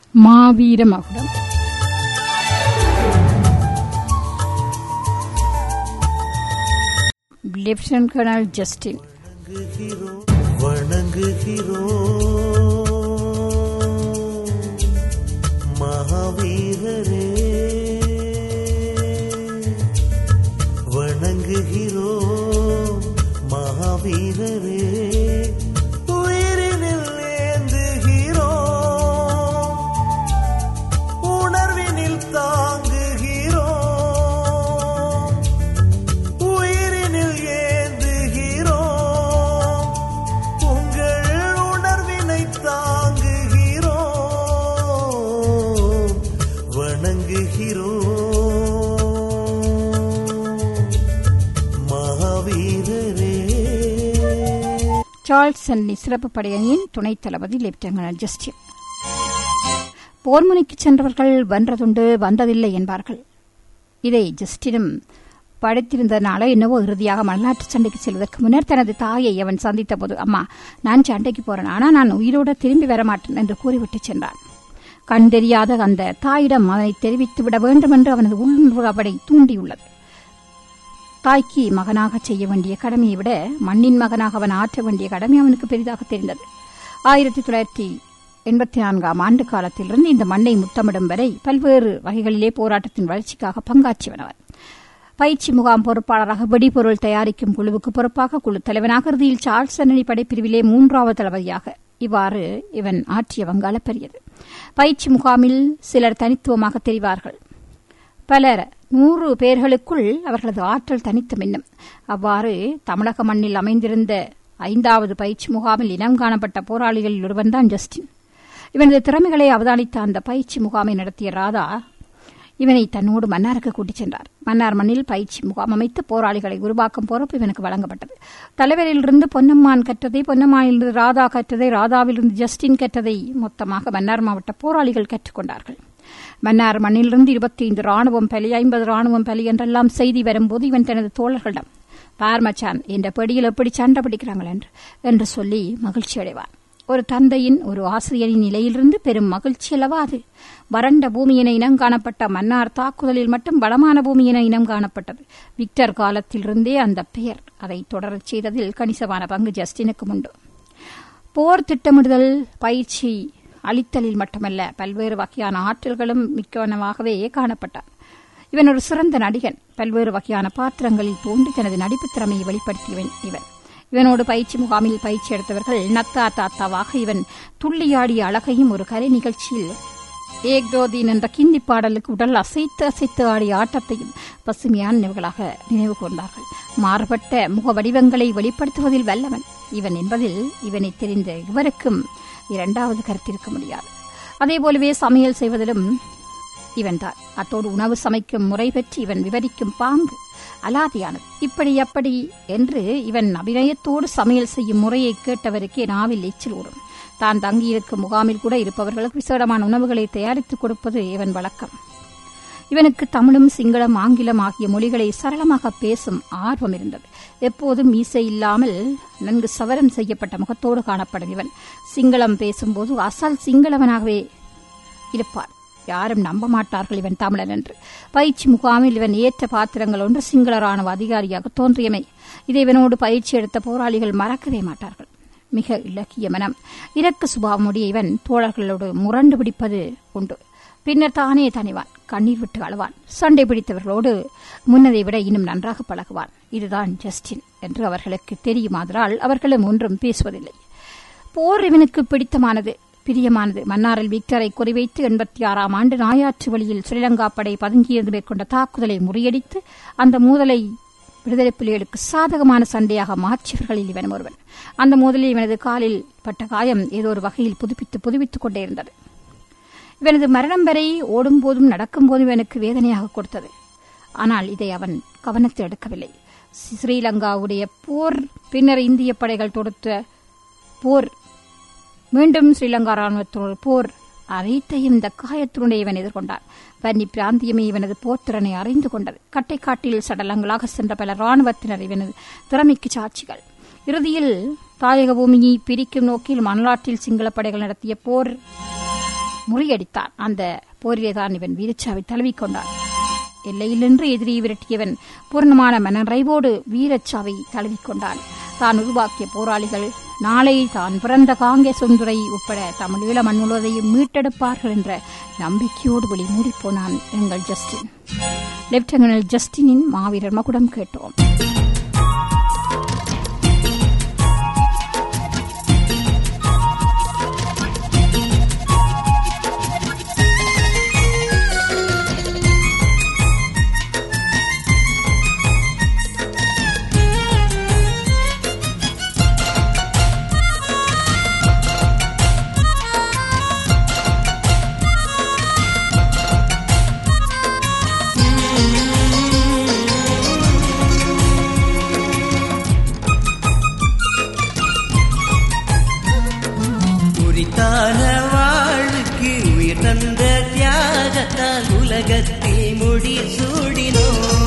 மாவீர மகுடம் lieutenant colonel Justin வணங்குகிறோம் மகாவீரரே வணங்குகிறோம் மகாவீரரே உயிரினில் ஏந்துகிறோம் உணர்வினில் தாங்குகிறோம் உயிரினில் ஏந்துகிறோம் உங்கள் உணர்வினை தாங்குகிறோம் வணங்குகிறோம் மகாவீரரே சார்ல்ஸ் அன்னி சிறப்பு படையணியின் துணைத் தளபதி லெப்டினன்ட் கர்னல் ஜஸ்டின் போர்முனைக்கு சென்றவர்கள் வென்றதுண்டு வந்ததில்லை என்பார்கள் இதை ஜஸ்டினும் படித்திருந்ததனால என்னவோ இறுதியாக மல்லாட்டு சண்டைக்கு செல்வதற்கு முன்னர் தனது தாயை அவன் சந்தித்த போது அம்மா நான் சண்டைக்கு போறேன் ஆனா நான் உயிரோட திரும்பி வரமாட்டேன் என்று கூறிவிட்டு சென்றான் கண் தெரியாத அந்த தாயிடம் அதனை தெரிவித்து விட வேண்டும் என்று அவனது உள்ளுணர்வு அவனை தூண்டியுள்ளது தாய்க்கு மகனாக செய்ய வேண்டிய கடமையை விட மண்ணின் மகனாக அவன் ஆற்ற வேண்டிய கடமை அவனுக்கு பெரிதாக தெரிந்தது ஆயிரத்தி தொள்ளாயிரத்தி எண்பத்தி நான்காம் ஆண்டு காலத்திலிருந்து இந்த மண்ணை முத்தமிடும் வரை பல்வேறு வகைகளிலே போராட்டத்தின் வளர்ச்சிக்காக பங்காற்றியவன் அவன் பயிற்சி முகாம் பொறுப்பாளராக வெடிபொருள் தயாரிக்கும் குழுவுக்கு பொறுப்பாக குழு தலைவனாக இறுதியில் சார்ல்ஸ் அன்னணி படைப்பிரிவிலே மூன்றாவது தளபதியாக இவ்வாறு இவன் ஆற்றிய வங்காள பெரியது பயிற்சி முகாமில் சிலர் தனித்துவமாக தெரிவார்கள் பலர் நூறு பேர்களுக்குள் அவர்களது ஆற்றல் தனித்து மின்னும் அவ்வாறு தமிழக மண்ணில் அமைந்திருந்த ஐந்தாவது பயிற்சி முகாமில் இனம் காணப்பட்ட போராளிகளில் ஒருவன்தான் ஜஸ்டின் இவனது திறமைகளை அவதானித்த அந்த பயிற்சி முகாமை நடத்திய ராதா இவனை தன்னோடு மன்னாருக்கு கூட்டிச் சென்றார் மன்னார் மண்ணில் பயிற்சி முகாம் அமைத்து போராளிகளை உருவாக்கும் பொறுப்பு இவனுக்கு வழங்கப்பட்டது தலைவரிலிருந்து பொன்னம்மான் கற்றதை பொன்னம்மானிலிருந்து ராதா கற்றதை ராதாவிலிருந்து ஜஸ்டின் கற்றதை மொத்தமாக மன்னார் மாவட்ட போராளிகள் கற்றுக்கொண்டார்கள் மன்னார் மண்ணிலிருந்து இருபத்தி ஐந்து ராணுவம் பலி ஐம்பது ராணுவம் பலி என்றெல்லாம் செய்தி வரும்போது இவன் தனது தோழர்களிடம் பார்மச்சான் என்ற படியில் எப்படி சண்டை பிடிக்கிறாங்கள் என்று என்று சொல்லி மகிழ்ச்சி அடைவான் ஒரு தந்தையின் ஒரு ஆசிரியரின் நிலையிலிருந்து பெரும் மகிழ்ச்சி அல்லவா அது வறண்ட பூமியின இனம் காணப்பட்ட மன்னார் தாக்குதலில் மட்டும் வளமான பூமியின இனம் காணப்பட்டது விக்டர் காலத்திலிருந்தே அந்த பெயர் அதை தொடரச் செய்ததில் கணிசமான பங்கு ஜஸ்டினுக்கும் உண்டு போர் திட்டமிடுதல் பயிற்சி அளித்தலில் மட்டுமல்ல பல்வேறு வகையான ஆற்றல்களும் மிக்கவனமாகவே காணப்பட்டான் இவன் ஒரு சிறந்த நடிகன் பல்வேறு வகையான பாத்திரங்களில் தோன்றி தனது நடிப்புத் திறமையை வெளிப்படுத்தியவன் இவன் இவனோடு பயிற்சி முகாமில் பயிற்சி எடுத்தவர்கள் நத்தா தாத்தாவாக இவன் துள்ளியாடிய அழகையும் ஒரு கலை நிகழ்ச்சியில் ஏக்தோதீன் என்ற கிந்தி பாடலுக்கு உடல் அசைத்து அசைத்து ஆடிய ஆட்டத்தையும் பசுமையான நினைவுகளாக நினைவு கூர்ந்தார்கள் மாறுபட்ட முக வடிவங்களை வெளிப்படுத்துவதில் வல்லவன் இவன் என்பதில் இவனை தெரிந்த இவருக்கும் இரண்டாவது கருத்திருக்க முடியாது அதேபோலவே சமையல் செய்வதிலும் இவன்தான் அத்தோடு உணவு சமைக்கும் முறை பற்றி இவன் விவரிக்கும் பாங்கு அலாதியானது இப்படி அப்படி என்று இவன் அபிநயத்தோடு சமையல் செய்யும் முறையை கேட்டவருக்கே நாவில் எச்சில் ஊறும் தான் தங்கியிருக்கும் முகாமில் கூட இருப்பவர்களுக்கு விசேடமான உணவுகளை தயாரித்துக் கொடுப்பது இவன் வழக்கம் இவனுக்கு தமிழும் சிங்களம் ஆங்கிலம் ஆகிய மொழிகளை சரளமாக பேசும் ஆர்வம் இருந்தது எப்போதும் மீசை இல்லாமல் நன்கு சவரம் செய்யப்பட்ட முகத்தோடு காணப்படும் இவன் சிங்களம் பேசும்போது அசல் சிங்களவனாகவே இருப்பான் யாரும் நம்ப மாட்டார்கள் இவன் தமிழன் என்று பயிற்சி முகாமில் இவன் ஏற்ற பாத்திரங்கள் ஒன்று சிங்கள ராணுவ அதிகாரியாக தோன்றியமை இதை இவனோடு பயிற்சி எடுத்த போராளிகள் மறக்கவே மாட்டார்கள் மிக இலக்கிய மனம் இரக்க சுபாவமுடைய இவன் தோழர்களோடு முரண்டு பிடிப்பது உண்டு பின்னர் தானே தனிவான் கண்ணீர் விட்டு அழுவான் சண்டை பிடித்தவர்களோடு முன்னதை விட இன்னும் நன்றாக பழகுவான் இதுதான் ஜஸ்டின் என்று அவர்களுக்கு தெரியுமாதலால் அவர்களும் ஒன்றும் பேசுவதில்லை போர் இவனுக்கு பிடித்தமானது பிரியமானது மன்னாரில் விக்டரை குறிவைத்து எண்பத்தி ஆறாம் ஆண்டு நாயாற்று வழியில் ஸ்ரீலங்கா படை பதுங்கியிருந்து மேற்கொண்ட தாக்குதலை முறியடித்து அந்த மோதலை விடுதலை புலிகளுக்கு சாதகமான சண்டையாக மாற்றியவர்களில் இவன் ஒருவன் அந்த மோதலில் இவனது காலில் பட்ட காயம் ஏதோ ஒரு வகையில் புதுப்பித்து புதுப்பித்துக் கொண்டே இருந்தது இவனது மரணம் வரை ஓடும்போதும் நடக்கும்போதும் இவனுக்கு வேதனையாக கொடுத்தது ஆனால் இதை அவன் கவனத்தில் எடுக்கவில்லை ஸ்ரீலங்காவுடைய போர் பின்னர் இந்திய படைகள் தொடுத்த போர் மீண்டும் ஸ்ரீலங்கா ராணுவத்தோடு போர் அனைத்தையும் இந்த காயத்தினுடைய இவன் எதிர்கொண்டான் வன்னி பிராந்தியமே இவனது போர்த்திறனை அறிந்து கொண்டது கட்டைக்காட்டில் சடலங்களாக சென்ற பல ராணுவத்தினர் இவனது திறமைக்கு சாட்சிகள் இறுதியில் தாயக பூமியை பிரிக்கும் நோக்கில் மணலாற்றில் சிங்கள படைகள் நடத்திய போர் முறியடித்தான் அந்த போரிலே தான் இவன் வீரச்சாவை தழுவிக்கொண்டான் எல்லையிலின்று எதிரியை விரட்டியவன் பூர்ணமான மனநிறைவோடு வீரச்சாவை தழுவிக்கொண்டான் தான் உருவாக்கிய போராளிகள் நாளை தான் பிறந்த காங்கே சுந்துரை உட்பட தமிழீழ மண் முழுவதையும் மீட்டெடுப்பார்கள் என்ற நம்பிக்கையோடு வெளி மூடிப்போனான் எங்கள் ஜஸ்டின் லெப்டினன்ட் ஜஸ்டினின் மாவீரர் மகுடம் கேட்டோம் குறித்தான வாழ்வுக்கு உயிர் தந்த தியாகத்தால் உலகத்தில் முடி சூடினோ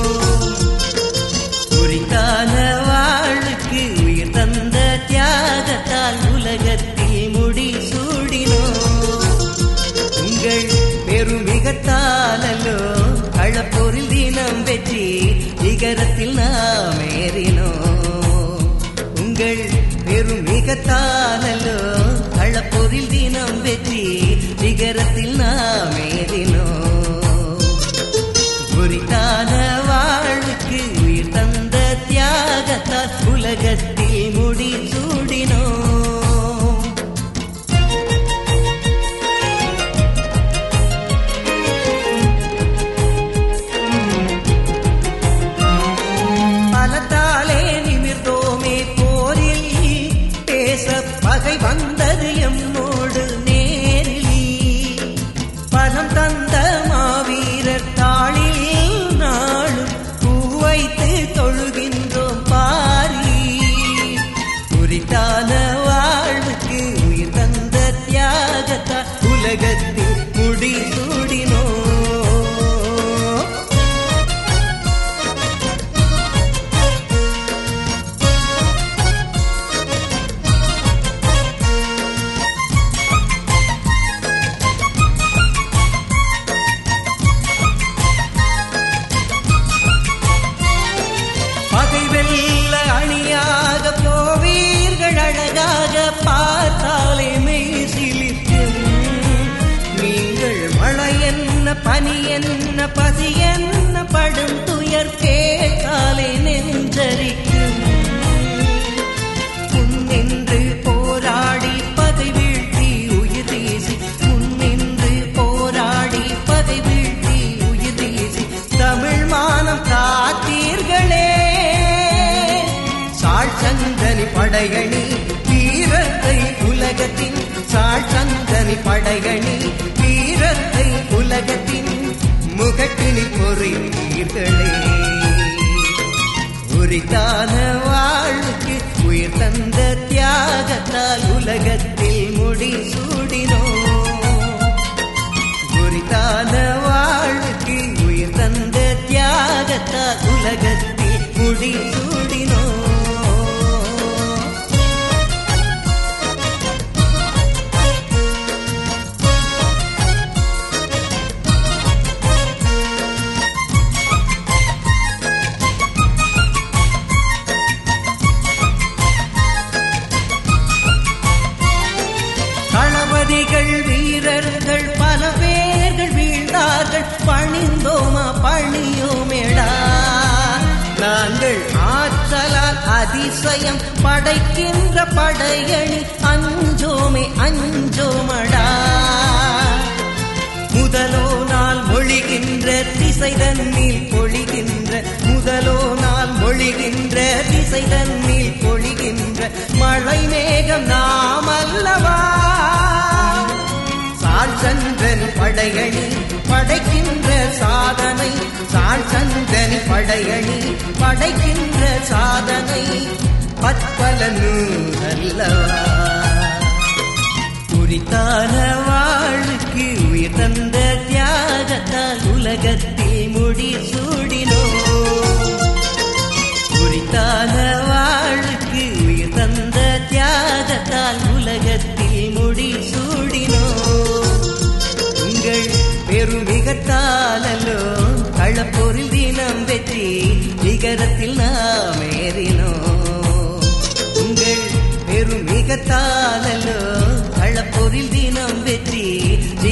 குறித்தான வாழ்வுக்கு உயிர் தந்த தியாகத்தால் உலகத்தில் முடி சூடினோ உங்கள் பெருமிகத்தாலோ களப்போரில் தினம் வெற்றி சிகரத்தில் நாம் ஏறினோம் உங்கள் பெருமிகத்தாலோ களப்போரில் தினம் வெற்றி சிகரத்தில் நாம் ஏறினோம் குறித்தான வாழ்வுக்கு உயிர் தந்த தியாகத்தால் உலகத்தில் முடி சூடினோம் பலத்தாலே நிமிர்ந்தோமே போரில் பேச பகை வந்தது எம்மோடு நேரில் பலம் தந்த மாவீரர் தாளில் நாளும் பூவைத்து தொழுகின்றோம் பாரி குறித்தான வாழ்வுக்கு உயிர் தந்த தியாகத்தால் உலகத்தில் முடி சூடினோம் பகை வெல்ல அணியாக போவீர்கள் அழகாக பார்த்தாலே மெய் சிலிர்க்கும் நீங்கள் மழை என்ன பனி என்ன பசி என்ன படும் துயர் கேட்டாலே நெஞ்சரிக்கும் முன்னின்று போராடி பகை வீழ்த்தி உயிர் வீசி முன்னின்று போராடி பகை வீழ்த்தி உயிர் வீசி தமிழ் மானம் காத்தீர்களே சாள் சந்தனி படையணி வீரத்தை உலகத்தின் சாள் சந்தனி படையணி வீரத்தை உலகத்தின் முகட்டினில் பொறித்தீர்களே உரித்தான வாழ்வுக்கு உயிர் தந்த தியாகத்தால் உலகத்தில் முடி சூடினோம் உரித்தான வாழ்வுக்கு உயிர் தந்த தியாகத்தால் உலகத்தில் முடி சூடினோம் தளபதிகள் வீரர்கள் பல பேர்கள் வீழ்ந்தார்கள் பணிந்தோமா பணியோமேடா நாங்கள் ஆற்றலால் அதிசயம் படைக்கின்ற படையணி அஞ்சோமே அஞ்சோமடா முதலோ நாள் மொழிகின்ற திசை தன்னில் பொழிகின்ற முதலோ நாள் மொழிகின்ற திசை தன்னில் பொழிகின்ற மழை மேகம் நாம் அல்லவா சால் சந்திரன் படையணி படைக்கின்ற சாதனை சால் சந்திரன் படையணி படைக்கின்ற சாதனை பற்பல நூறல்லவா குறித்தான வாழ்வுக்கு உயிர் தந்த தியாகத்தால் உலகத்தில் முடி சூடினோம் குறித்தான வாழ்வுக்கு உயிர் தந்த தியாகத்தால் உலகத்தில் முடி சூடினோம்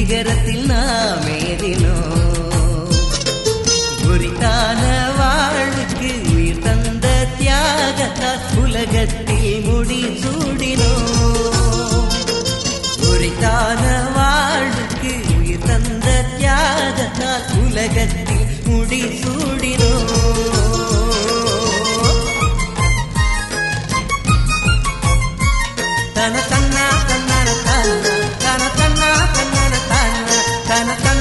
சிகரத்தில் நாம் ஏறினோம் உரித்தான வாழ்வுக்கு உயிர் தந்த தியாகத்தால் உலகத்தில் முடி சூடினோம் உரித்தான வாழ்வுக்கு உயிர் தந்த தியாகத்தால் உலகத்தில் முடி சூடினோம் தன தன்னா தன்னன தன்னா தன தன்னா தன்னன தன்னா தன